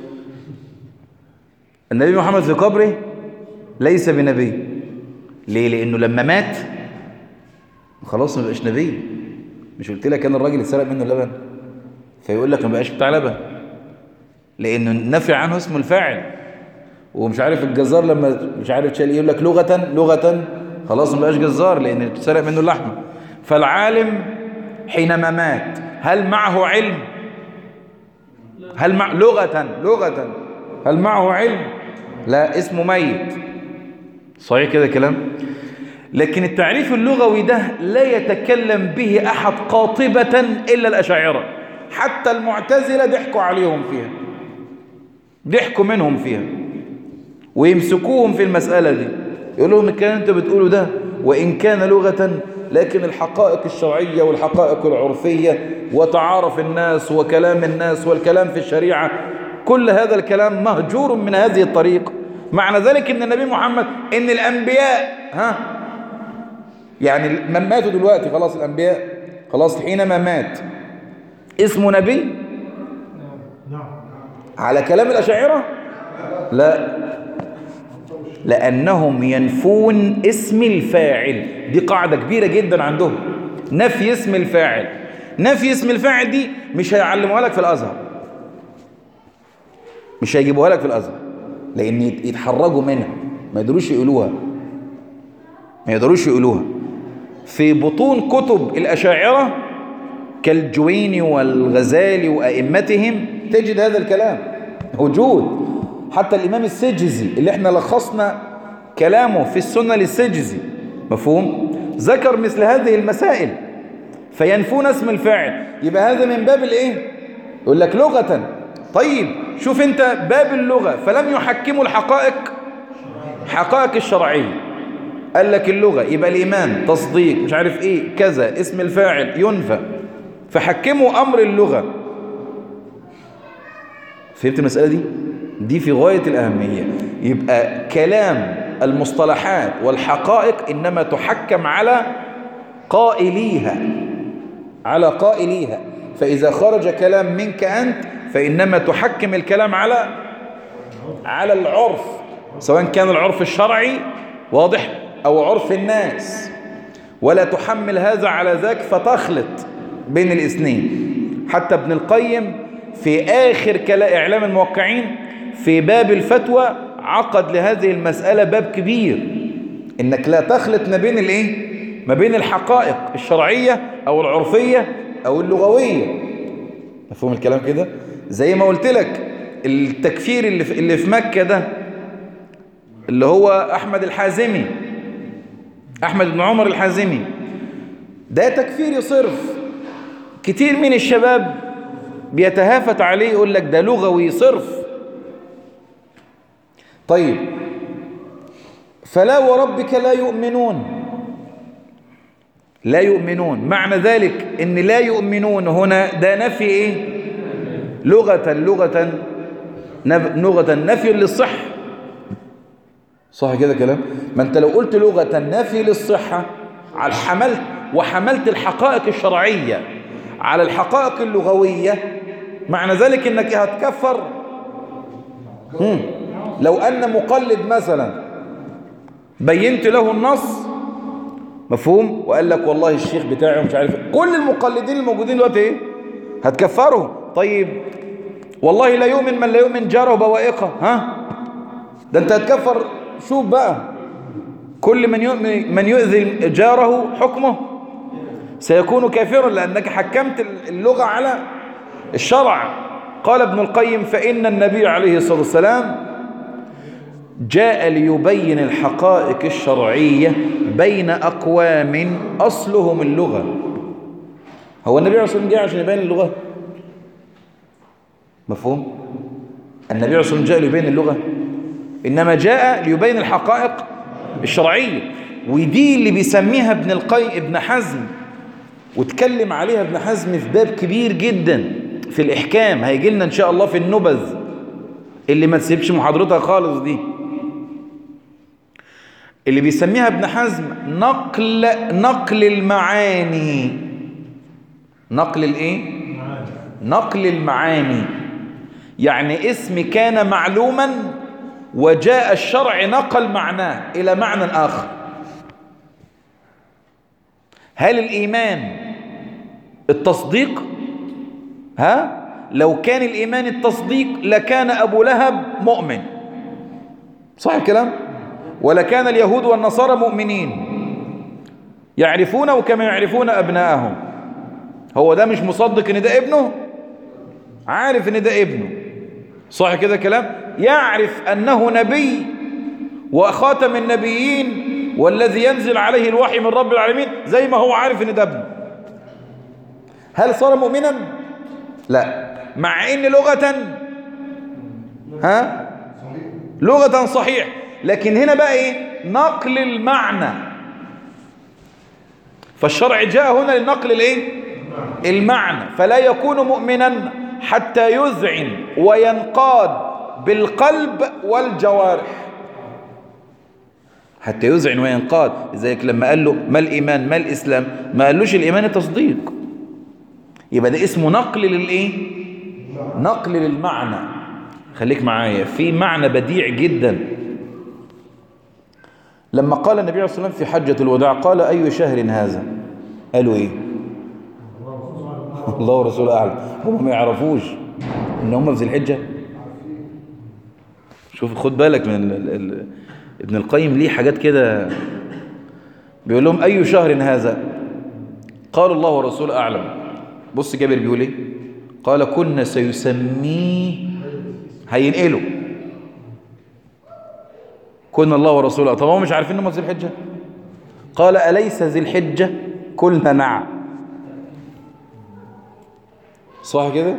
Speaker 2: النبي محمد في قبره ليس بنبي ليه لانه لما مات خلاص ما بقاش نبي مش قلت لك كان الراجل اتسرق منه اللبن فيقول لك ما بقاش بتاع لبن لانه نفي عنه اسم الفاعل ومش عارف الجزار لما مش عارف شال يقول لك لغة لغة خلاص ما بقاش جزار لان اتسرق منه اللحم فالعالم حينما مات هل معه علم هل مع لغة لغة هل معه علم لا اسمه ميت صحيح كده كلام لكن التعريف اللغوي ده لا يتكلم به أحد قاطبة إلا الأشاعرة حتى المعتزلة ضحكوا عليهم فيها ضحكوا منهم فيها ويمسكوهم في المسألة دي يقول لهم الكلام انت بتقوله ده وإن كان لغة لكن الحقائق الشرعية والحقائق العرفية وتعارف الناس وكلام الناس والكلام في الشريعة كل هذا الكلام مهجور من هذه الطريقة معنى ذلك ان النبي محمد ان الانبياء ها يعني من ماتوا دلوقتي خلاص الانبياء خلاص حينما مات اسمه نبي على كلام الاشاعره لا لانهم ينفون اسم الفاعل دي قاعده كبيره جدا عندهم نفي اسم الفاعل نفي اسم الفاعل دي مش هيعلموها لك في الازهر مش هيجيبوها لك في الازهر لان يتحرجوا منها ما يقدروش يقولوها ما يقدروش يقولوها في بطون كتب الأشاعرة كالجويني والغزالي وأئمتهم تجد هذا الكلام موجود حتى الإمام السجزي اللي احنا لخصنا كلامه في السنة للسجزي مفهوم ذكر مثل هذه المسائل فينفون اسم الفاعل يبقى هذا من باب الايه يقول لك لغة طيب شوف انت باب اللغة فلم يحكموا الحقائق حقائق الشرعية قال لك اللغة يبقى الإيمان تصديق مش عارف ايه كذا اسم الفاعل ينفى فحكموا أمر اللغة فهمت المسألة دي؟ دي في غاية الأهمية يبقى كلام المصطلحات والحقائق إنما تحكم على قائليها على قائليها فإذا خرج كلام منك أنت فإنما تحكم الكلام على على العرف سواء كان العرف الشرعي واضح أو عرف الناس ولا تحمل هذا على ذاك فتخلط بين الاثنين حتى ابن القيم في آخر كلا إعلام الموقعين في باب الفتوى عقد لهذه المسألة باب كبير إنك لا تخلط ما بين الإيه؟ ما بين الحقائق الشرعية أو العرفية أو اللغوية مفهوم الكلام كده؟ زي ما قلت لك التكفير اللي في, اللي في مكة ده اللي هو أحمد الحازمي أحمد بن عمر الحازمي ده تكفير صرف كتير من الشباب بيتهافت عليه يقول لك ده لغوي صرف طيب فلا وربك لا يؤمنون لا يؤمنون معنى ذلك ان لا يؤمنون هنا ده نفي ايه لغة لغة لغة نفي للصحة صح كده كلام ما انت لو قلت لغة نفي للصحة على حملت وحملت الحقائق الشرعية على الحقائق اللغوية معنى ذلك انك هتكفر هم. لو ان مقلد مثلا بينت له النص مفهوم وقال لك والله الشيخ بتاعي مش عارف كل المقلدين الموجودين دلوقتي ايه هتكفرهم طيب والله لا يؤمن من لا يؤمن جاره بوائقه ها ده انت هتكفر شوف بقى كل من يؤمن من يؤذي جاره حكمه سيكون كافرا لأنك حكمت اللغة على الشرع قال ابن القيم فإن النبي عليه الصلاة والسلام جاء ليبين الحقائق الشرعية بين أقوام أصلهم اللغة هو النبي عليه الصلاة والسلام جاء عشان يبين اللغة مفهوم النبي عليه الصلاة والسلام جاء ليبين اللغة إنما جاء ليبين الحقائق الشرعية ودي اللي بيسميها ابن القيم ابن حزم واتكلم عليها ابن حزم في باب كبير جدا في الإحكام هيجي لنا إن شاء الله في النبذ اللي ما تسيبش محاضرتها خالص دي اللي بيسميها ابن حزم نقل نقل المعاني نقل الايه نقل المعاني يعني اسم كان معلوما وجاء الشرع نقل معناه إلى معنى آخر هل الإيمان التصديق ها لو كان الإيمان التصديق لكان أبو لهب مؤمن صح الكلام ولكان اليهود والنصارى مؤمنين يعرفونه كما يعرفون أبناءهم هو ده مش مصدق ان ده ابنه عارف ان ده ابنه صح كده كلام يعرف أنه نبي وخاتم النبيين والذي ينزل عليه الوحي من رب العالمين زي ما هو عارف ان ده ابنه هل صار مؤمنا لا مع ان لغة ها لغة صحيح لكن هنا بقى ايه نقل المعنى فالشرع جاء هنا لنقل الايه المعنى فلا يكون مؤمنا حتى يذعن وينقاد بالقلب والجوارح حتى يذعن وينقاد لذلك لما قال له ما الإيمان ما الإسلام ما قالوش الإيمان التصديق يبقى ده اسمه نقل للإيه نقل للمعنى خليك معايا في معنى بديع جدا لما قال النبي عليه الصلاة والسلام في حجة الوداع قال أي شهر هذا قالوا إيه الله ورسوله أعلم هم ما يعرفوش إن هم في ذي الحجة شوف خد بالك من ال ال ابن القيم ليه حاجات كده بيقول لهم أي شهر هذا قال الله ورسوله أعلم بص جابر بيقول إيه قال كنا سيسميه هينقله كنا الله ورسوله طب هم مش عارفين انهم ذي الحجة قال أليس ذي الحجة قلنا نعم صح كده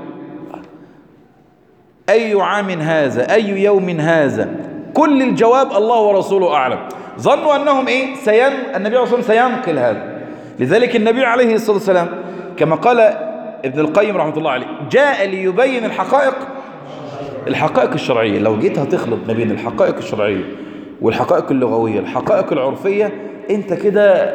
Speaker 2: أي عام هذا أي يوم هذا كل الجواب الله ورسوله أعلم ظنوا أنهم إيه سين النبي عليه الصلاة والسلام سينقل هذا لذلك النبي عليه الصلاة والسلام كما قال ابن القيم رحمة الله عليه جاء ليبين الحقائق الحقائق الشرعية لو جيت هتخلط ما بين الحقائق الشرعية والحقائق اللغوية الحقائق العرفية انت كده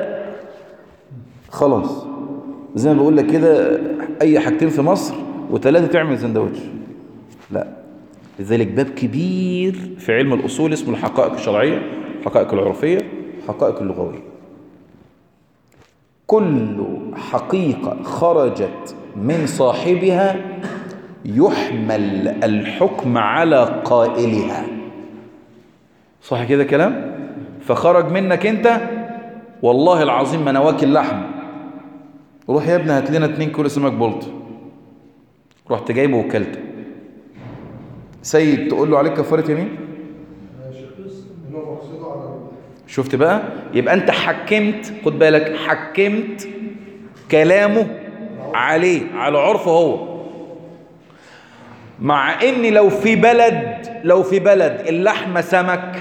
Speaker 2: خلاص زي ما بقول لك كده اي حاجتين في مصر وثلاثة تعمل سندوتش لا لذلك باب كبير في علم الأصول اسمه الحقائق الشرعية الحقائق العرفية الحقائق اللغوية كل حقيقة خرجت من صاحبها يحمل الحكم على قائلها صح كده كلام فخرج منك انت والله العظيم ما انا واكل لحم روح يا ابني هات لنا 2 كيلو سمك بلط رحت جايبه وكلته سيد تقول له عليك كفاره يمين شفت بقى يبقى انت حكمت خد بالك حكمت كلامه عليه على عرفه هو مع ان لو في بلد لو في بلد اللحمه سمك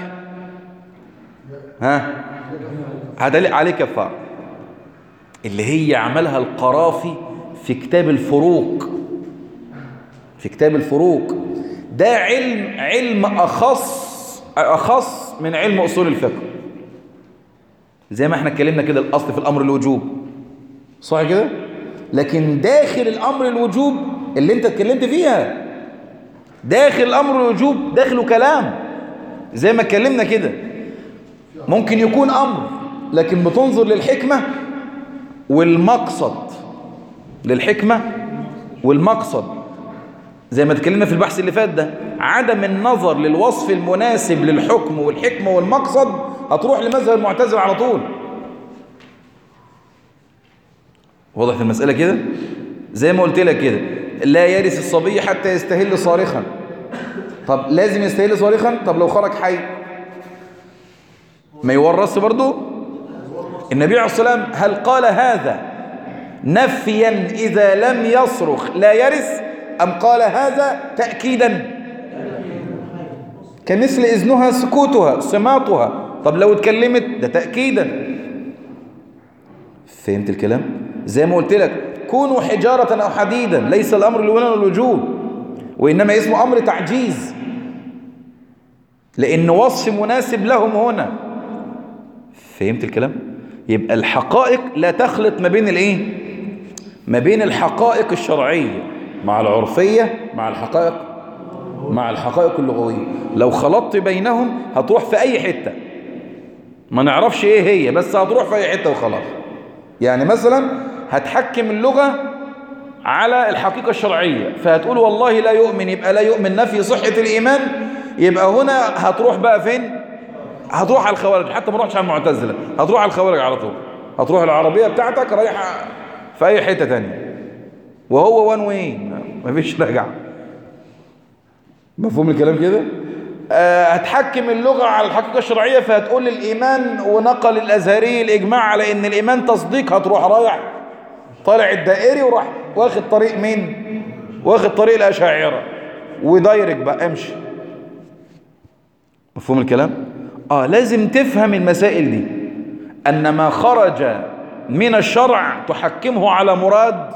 Speaker 2: ها هدلق عليه كفاره اللي هي عملها القرافي في كتاب الفروق في كتاب الفروق ده علم علم اخص اخص من علم اصول الفقه زي ما احنا اتكلمنا كده الاصل في الامر الوجوب صح كده لكن داخل الامر الوجوب اللي انت اتكلمت فيها داخل الامر الوجوب داخله كلام زي ما اتكلمنا كده ممكن يكون امر لكن بتنظر للحكمة والمقصد للحكمة والمقصد زي ما اتكلمنا في البحث اللي فات ده عدم النظر للوصف المناسب للحكم والحكمة والمقصد هتروح لمذهب المعتزله على طول واضح المسألة كده زي ما قلت لك كده لا يرث الصبي حتى يستهل صارخا طب لازم يستهل صارخا طب لو خرج حي ما يورث برضه النبي عليه الصلاة والسلام هل قال هذا نفيا إذا لم يصرخ لا يرث أم قال هذا تأكيدا كمثل إذنها سكوتها صماتها طب لو اتكلمت ده تأكيدا فهمت الكلام زي ما قلت لك كونوا حجارة أو حديدا ليس الأمر لولا الوجوب وإنما اسمه أمر تعجيز لأن وصف مناسب لهم هنا فهمت الكلام يبقى الحقائق لا تخلط ما بين الايه ما بين الحقائق الشرعية مع العرفية مع الحقائق مع الحقائق اللغوية لو خلطت بينهم هتروح في أي حتة ما نعرفش ايه هي بس هتروح في أي حتة وخلاص يعني مثلا هتحكم اللغة على الحقيقة الشرعية فهتقول والله لا يؤمن يبقى لا يؤمن نفي صحة الإيمان يبقى هنا هتروح بقى فين هتروح على الخوارج حتى ما روحش على المعتزلة هتروح على الخوارج على طول هتروح العربية بتاعتك رايحة في أي حتة تانية وهو وان وين مفيش رجع مفهوم الكلام كده آه، هتحكم اللغة على الحقيقة الشرعية فهتقول الإيمان ونقل الأزهري الإجماع على إن الإيمان تصديق هتروح رايح طالع الدائري وراح واخد طريق مين واخد طريق الأشاعرة ودايرك بقى امشي مفهوم الكلام اه لازم تفهم المسائل دي أن ما خرج من الشرع تحكمه على مراد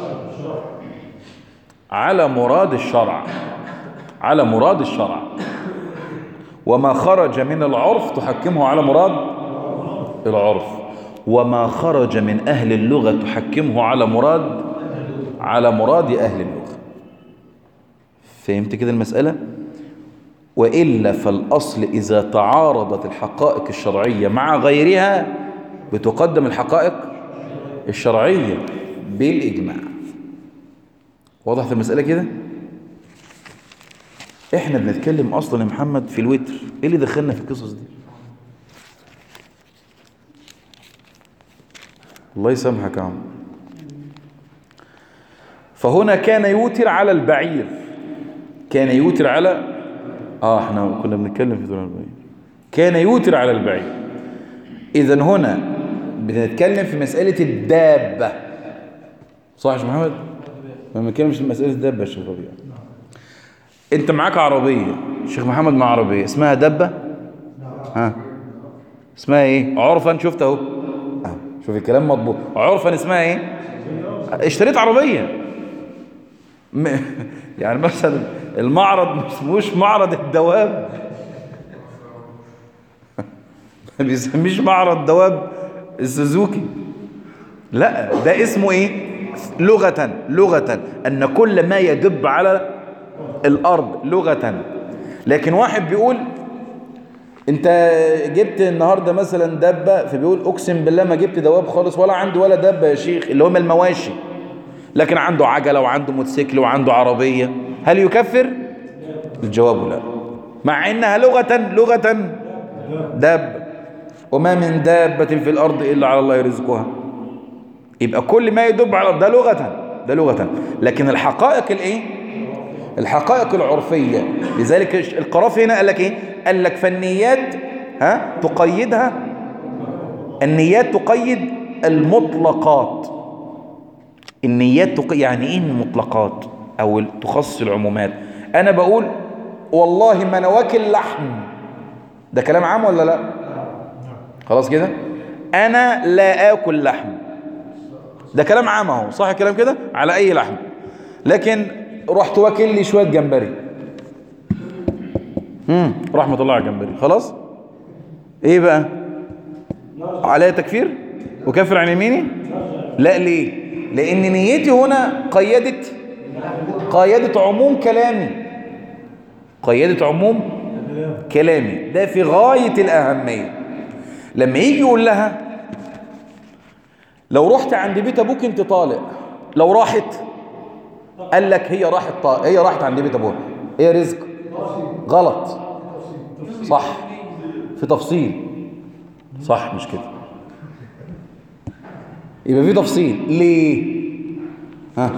Speaker 2: على مراد الشرع على مراد الشرع وما خرج من العرف تحكمه على مراد العرف وما خرج من أهل اللغة تحكمه على مراد على مراد أهل اللغة فهمت كده المسألة وإلا فالأصل إذا تعارضت الحقائق الشرعية مع غيرها بتقدم الحقائق الشرعية بالإجماع وضحت المسألة كده احنا بنتكلم اصلا يا محمد في الوتر ايه اللي دخلنا في القصص دي الله يسامحك يا عم فهنا كان يوتر على البعير كان يوتر على اه احنا كنا بنتكلم في ذول البعير كان يوتر على البعير اذا هنا بنتكلم في مسألة الدابة صح يا شيخ محمد ما بنتكلمش في مسألة الدابة يا شيخ ربيع انت معاك عربية الشيخ محمد مع عربية اسمها دبة ها اسمها ايه عرفا شفت اهو اه. شوف الكلام مضبوط عرفا اسمها ايه اشتريت عربية م... يعني مثلا المعرض ما اسموش معرض الدواب ما بيسميش معرض دواب السوزوكي لا ده اسمه ايه لغة لغة ان كل ما يدب على الارض لغة لكن واحد بيقول انت جبت النهاردة مثلا دبة فبيقول اقسم بالله ما جبت دواب خالص ولا عندي ولا دبة يا شيخ اللي هم المواشي لكن عنده عجلة وعنده موتوسيكل وعنده عربية هل يكفر الجواب لا مع انها لغة لغة دابة وما من دابة في الارض الا على الله يرزقها يبقى كل ما يدب على ده لغة ده لغة لكن الحقائق الايه الحقائق العرفية لذلك القرافي هنا قال لك ايه قال لك فالنيات ها تقيدها النيات تقيد المطلقات النيات تق... يعني ايه المطلقات او تخصص العمومات انا بقول والله ما انا واكل لحم ده كلام عام ولا لا خلاص كده انا لا اكل لحم ده كلام عام اهو صح الكلام كده على اي لحم لكن رحت واكل لي شويه جمبري امم رحمه الله على الجمبري خلاص ايه بقى عليا تكفير وكفر عن يميني لا ليه لان نيتي هنا قيدت قيدت عموم كلامي قيدت عموم كلامي ده في غايه الاهميه لما يجي يقول لها لو رحت عند بيت ابوك انت طالق لو راحت قال لك هي راحت طالق. هي راحت عند بيت ابوها هي رزق غلط صح في تفصيل صح مش كده يبقى في تفصيل ليه ها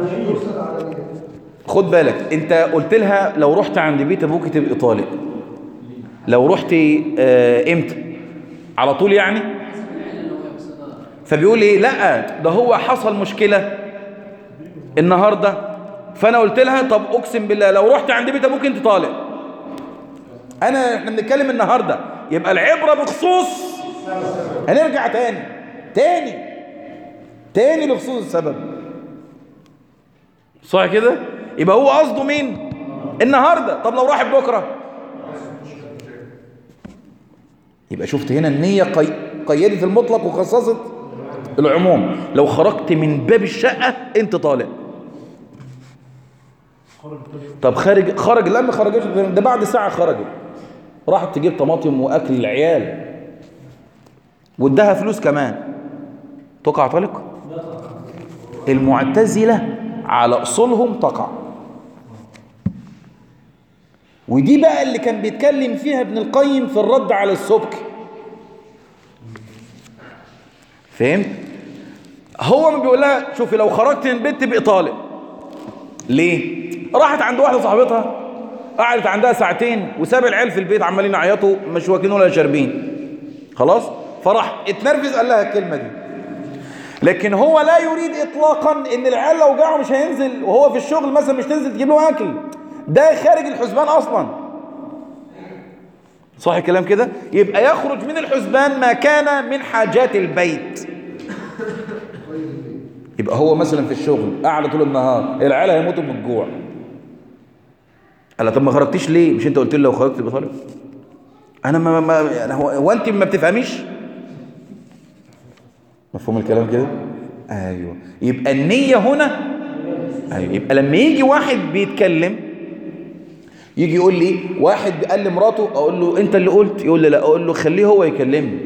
Speaker 2: خد بالك انت قلت لها لو رحت عند بيت ابوك تبقى طالق لو رحت آه امتى على طول يعني فبيقول ايه لا ده هو حصل مشكلة النهاردة فانا قلت لها طب اقسم بالله لو رحت عند بيت ابوك انت طالق انا احنا بنتكلم النهاردة يبقى العبرة بخصوص هنرجع تاني تاني تاني لخصوص السبب صح كده يبقى هو قصده مين النهاردة طب لو راحت بكرة يبقى شفت هنا النية قي... قيدت المطلق وخصصت العموم لو خرجت من باب الشقة انت طالع طب خارج خرج لا ما خرجش ده بعد ساعة خرجت راحت تجيب طماطم واكل العيال وادها فلوس كمان تقع طلق المعتزلة على اصولهم تقع ودي بقى اللي كان بيتكلم فيها ابن القيم في الرد على السبك فهمت هو ما بيقول لها شوفي لو خرجت من البيت تبقى طالق ليه راحت عند واحده صاحبتها قعدت عندها ساعتين وساب العيال في البيت عمالين يعيطوا مش واكلين ولا شاربين خلاص فراح اتنرفز قال لها الكلمه دي لكن هو لا يريد اطلاقا ان العيال لو جاعوا مش هينزل وهو في الشغل مثلا مش تنزل تجيب له اكل ده خارج الحسبان اصلا صح الكلام كده يبقى يخرج من الحسبان ما كان من حاجات البيت يبقى هو مثلا في الشغل قاعد طول النهار العيال هيموتوا من الجوع قال لها طب ما خرجتيش ليه مش انت قلت لي لو خرجت بخرج انا ما, ما يعني هو, هو انت ما بتفهميش مفهوم الكلام كده ايوه يبقى النيه هنا ايوه يبقى لما يجي واحد بيتكلم يجي يقول لي واحد قال لمراته اقول له انت اللي قلت يقول لي لا اقول له خليه هو يكلمني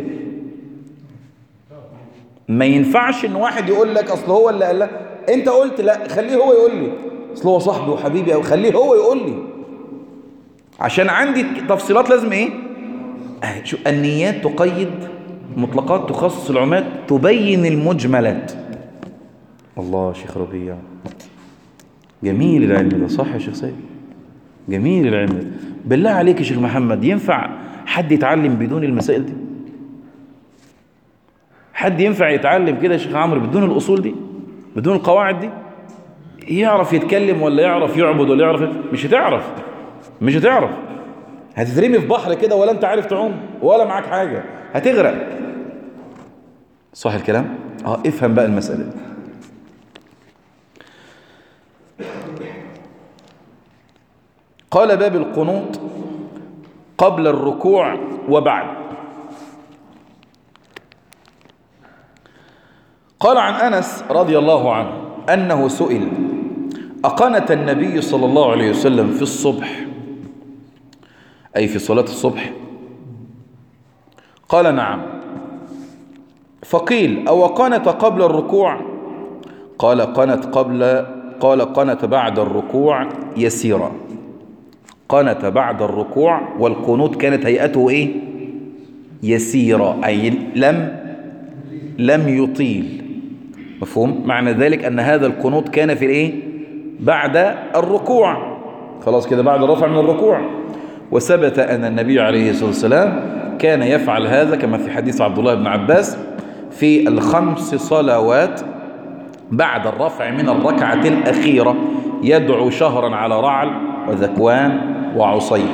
Speaker 2: ما ينفعش ان واحد يقول لك اصل هو اللي قال لك انت قلت لا خليه هو يقول لي اصل هو صاحبي وحبيبي او خليه هو يقول لي عشان عندي تفصيلات لازم ايه آه، شو النيات تقيد مطلقات تخصص العمات تبين المجملات الله يا شيخ ربيع جميل العلم ده صح يا شيخ سيد جميل العلم ده بالله عليك يا شيخ محمد ينفع حد يتعلم بدون المسائل دي حد ينفع يتعلم كده يا شيخ عمرو بدون الأصول دي بدون القواعد دي يعرف يتكلم ولا يعرف يعبد ولا يعرف مش هتعرف مش هتعرف هتترمي في بحر كده ولا انت عارف تعوم ولا معاك حاجة هتغرق صح الكلام اه افهم بقى المسألة دي قال باب القنوط قبل الركوع وبعد قال عن أنس رضي الله عنه أنه سئل أقنت النبي صلى الله عليه وسلم في الصبح أي في صلاة الصبح قال نعم فقيل أو قنت قبل الركوع قال قنت قبل قال قنت بعد الركوع يسيرا قنت بعد الركوع والقنوت كانت هيئته ايه يسيرا أي لم لم يطيل مفهوم معنى ذلك أن هذا القنوت كان في الايه بعد الركوع خلاص كده بعد الرفع من الركوع وثبت أن النبي عليه الصلاة والسلام كان يفعل هذا كما في حديث عبد الله بن عباس في الخمس صلوات بعد الرفع من الركعة الأخيرة يدعو شهرا على رعل وذكوان وعصي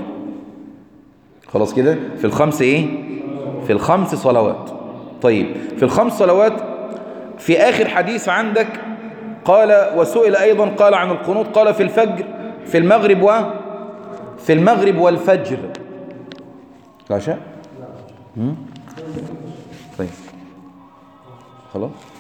Speaker 2: خلاص كده في الخمس ايه في الخمس صلوات طيب في الخمس صلوات في آخر حديث عندك قال وسئل أيضا قال عن القنوط قال في الفجر في المغرب و في المغرب والفجر لا شيء طيب خلاص